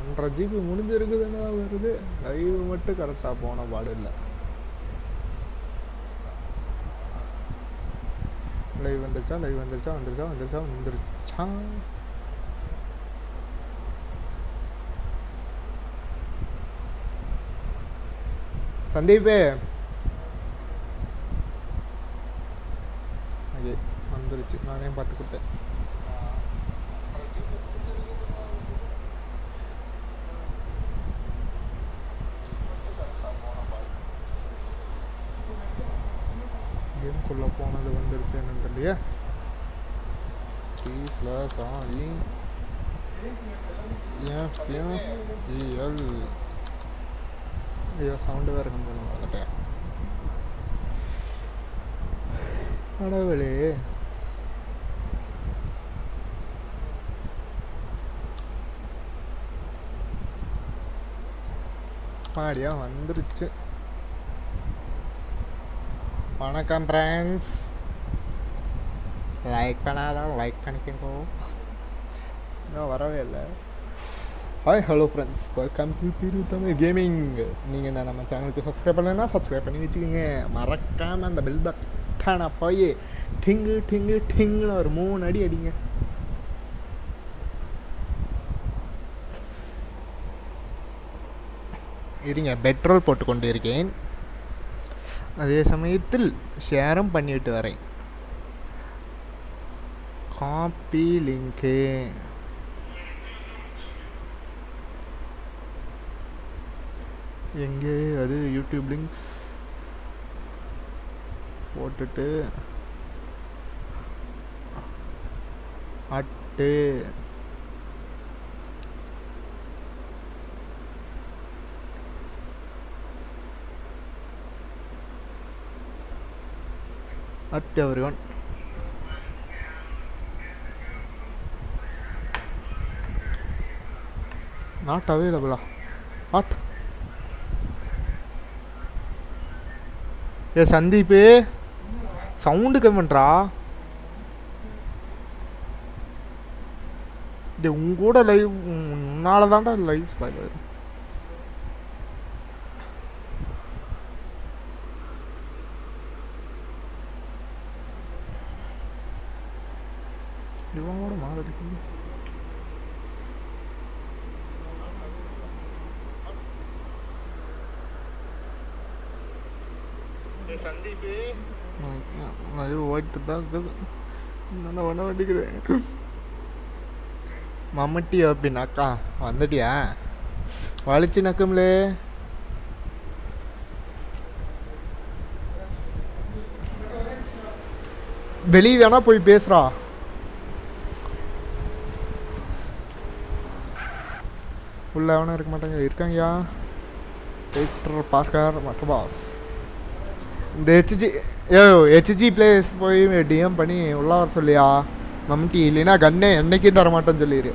ஒன்றரை ஜிபி முடிஞ்சிருக்குதுன்னா வருது லைவ் மட்டும் கரெக்டாக போன பாடு இல்லை லைவ் வந்துருச்சா லைவ் வந்துருச்சா வந்துருச்சா வந்துருச்சா வந்துருச்சா சந்தீப் ஓகே வந்துருச்சு நானே பார்த்துக்கிட்டேன் கேம்குள்ளே போனது வந்துருச்சு என்னன்னு தெரியலையே டி ஸ்லாஸ் ஆகி எஃப்எம் இஎல் ஐயோ சவுண்டு வேறு கம்மி பண்ண மறந்துட்டேன் கடவுளே பாடியா வந்துருச்சு வணக்கம் ஃப்ரெண்ட்ஸ் லைக் பண்ணாதான் லைக் பண்ணிக்கோ இன்னும் வரவே இல்லை hi hello friends welcome to Thiru Tamil gaming நீங்கள் என்ன நம்ம சேனலுக்கு சப்ஸ்கிரைப் பண்ணலைன்னா சப்ஸ்கிரைப் பண்ணி வச்சுக்கோங்க மறக்காமல் அந்த பெல் பட்டனை போய் டிங்கு டிங்கு டிங்குன்னு ஒரு மூணு அடி அடிங்க இருங்க பெட்ரோல் போட்டு கொண்டு இருக்கேன் அதே சமயத்தில் ஷேரும் பண்ணிவிட்டு வரேன் காப்பி லிங்க்கு எங்கே அது யூடியூப் லிங்க்ஸ் போட்டுட்டு at at everyone not available ah what ஏ சந்தீப்பு சவுண்டு கம்மி பண்ணுறா இது உங்க கூட லைவ் உன்னால தான்டா லைவ் ஸ்பாயில் ஆகுது இவனோட மாறடிக்குது சந்தீப்பு லைவ் ஓடிட்டு தான் இருக்குது என்ன பண்ண வேண்டிக்குது மம்மட்டி அப்படின்னாக்கா வந்துட்டியா வலிச்சு நக்கம்லே வெளியே வேணா போய் பேசுறா உள்ள எவனும் இருக்க மாட்டாங்க இருக்காங்கயா பீட்டர் பார்க்கர் மற்றும் பாஸ் இந்த ஹெச்ஜி ஏ ஹெச்ஜி பிளேஸ் போய் டிஎம் பண்ணி உள்ள வர சொல்லியா மம்டி இல்லைன்னா கண்ணே என்னைக்கும் தர மாட்டேன்னு சொல்லிடு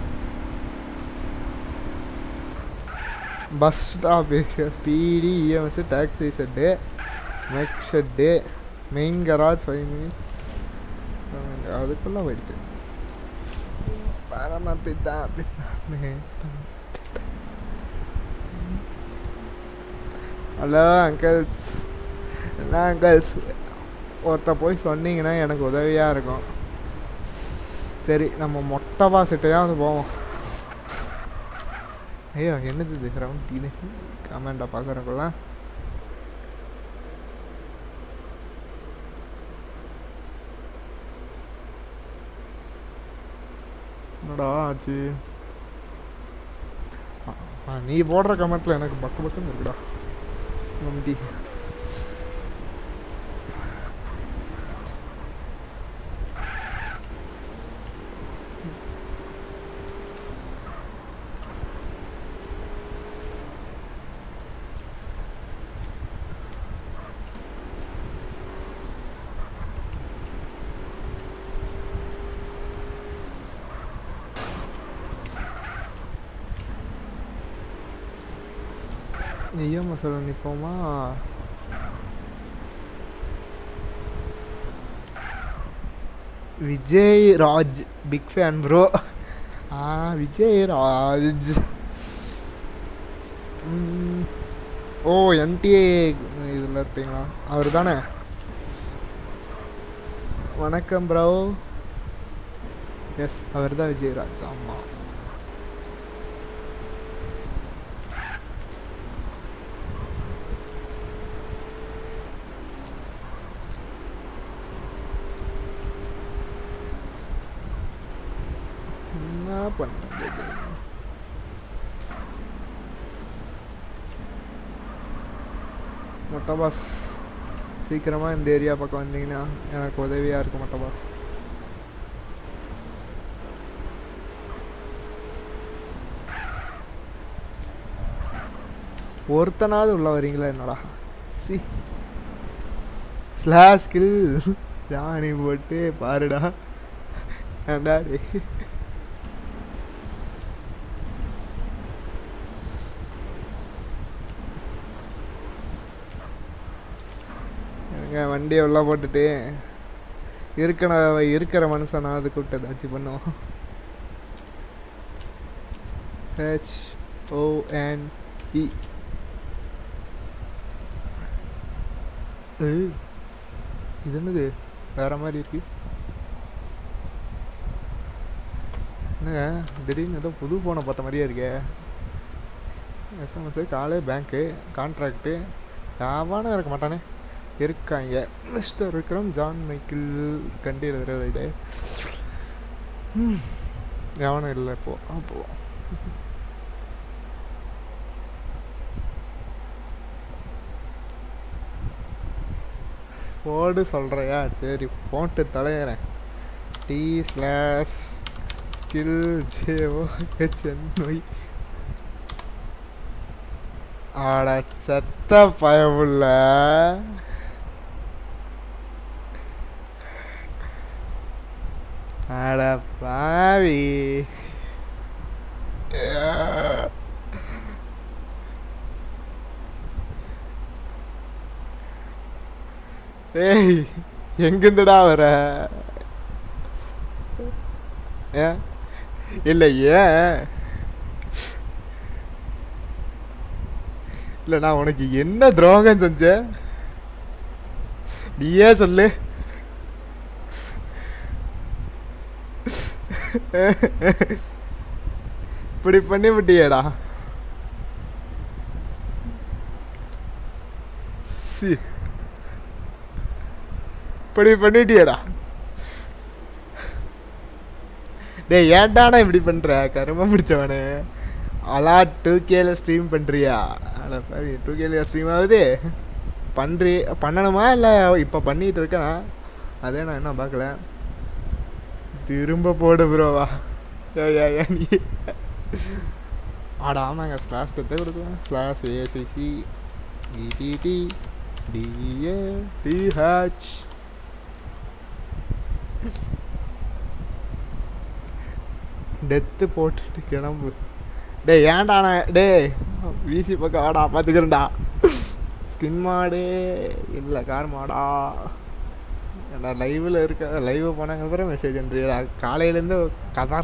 bus stop speedy EMS taxi shed மெக் shed main garage five minutes அதுக்குள்ளே போயிடுச்சு பரமபிதா ஹலோ அங்கிள்ஸ் என்ன அங்கிள்ஸ் ஒருத்த போய் சொன்னீங்கன்னா எனக்கு உதவியாக இருக்கும் சரி நம்ம மொட்டை பாசிட்டையாவது போவோம் ஐயோ என்னது இது ரவுண்ட் இது கமெண்டா பார்க்குறக்குள்ள என்னடா ஆச்சு ஆ, ஆ, நீ போடுற கமெண்ட்ல எனக்கு பக்கு பக்குன்னு இருக்குடா நம்பி நெய்யா மசாலா நிற்போமா Vijay Raj big fan bro ஆ விஜய் ராஜ் ம். ஓ என்டிஏ இதில் இருப்பீங்களா அவர் தானே வணக்கம் ப்ரோ எஸ் அவர் தான் விஜயராஜ் ஆமாம் என்ன பண்ணுறது மொட்டை பாஸ் சீக்கிரமாக இந்த ஏரியா பக்கம் வந்தீங்கன்னா எனக்கு உதவியாக இருக்கும் மொட்டை பாஸ் ஒருத்தனாவது உள்ள வரீங்களா என்னடா சி ஸ்லாஷ் கில் ஜானி போட்டு பாருடா ஏன்டா டேய் எங்க வண்டியை உள்ள போட்டுட்டு இருக்கிற இருக்கிற மனுஷனாவது கூப்பிட்டு ஏதாச்சும் பண்ணுவோம் ஹெச் ஓஎன் பி இது என்னது வேற மாதிரி இருக்கு என்னங்க திடீர்னு ஏதோ புது ஃபோனை பார்த்த மாதிரியே இருக்கே எஸ்எம்எஸ் காலே பேங்க்கு கான்ட்ராக்டு யாவானும் இருக்க மாட்டானே இருக்காங்க மிஸ்டர் விக்ரம் ஜான் மைக்கிள் கண்டியில் ரைடு எவனும் இல்லை இப்போ அப்போ போடு சொல்கிறையா சரி போட்டு தலையிறேன் டி ஸ்லாஷ் கில் ஜேஓ சென்னை ஆட செத்த பயமுள்ள அட பாவி ஏய் எங்கிருந்துடா வர ஏன் இல்லை ஏன் இல்லை நான் உனக்கு என்ன துரோகம் செஞ்சேன் நீயே சொல்லு இப்படி பண்ணி விட்டியேடா சி இப்படி பண்ணிட்டியேடா டேய் ஏன்டாடா இப்படி பண்ற கருமம் பிடிச்சவனே அலா டூ கேல ஸ்ட்ரீம் பண்ணுறியா அட பாவி டூ கேல ஸ்ட்ரீம் ஆகுது பண்ணுறி பண்ணணுமா இல்லை இப்போ பண்ணிட்டு இருக்கேனா அதே நான் என்ன பார்க்கல திரும்ப போடு ப்ரோவா ஏ ஏ ஏ நீ ஆடா ஆமாங்க ஸ்லாஸ் கற்று கொடுக்குவேன் slash ACC EDD DA DH death போட்டுட்டு கிளம்பு டேய் ஏன்டா நான் டேய் வீசி பக்கம் ஆடா பார்த்துக்கிறேன்டா ஸ்கின் மாடு இல்லை கார் மாடா ஏன்டா லைவில் இருக்க லைவ் போனாங்க அப்புறம் மெசேஜ் பண்ணுறியடா காலையிலேருந்து கதா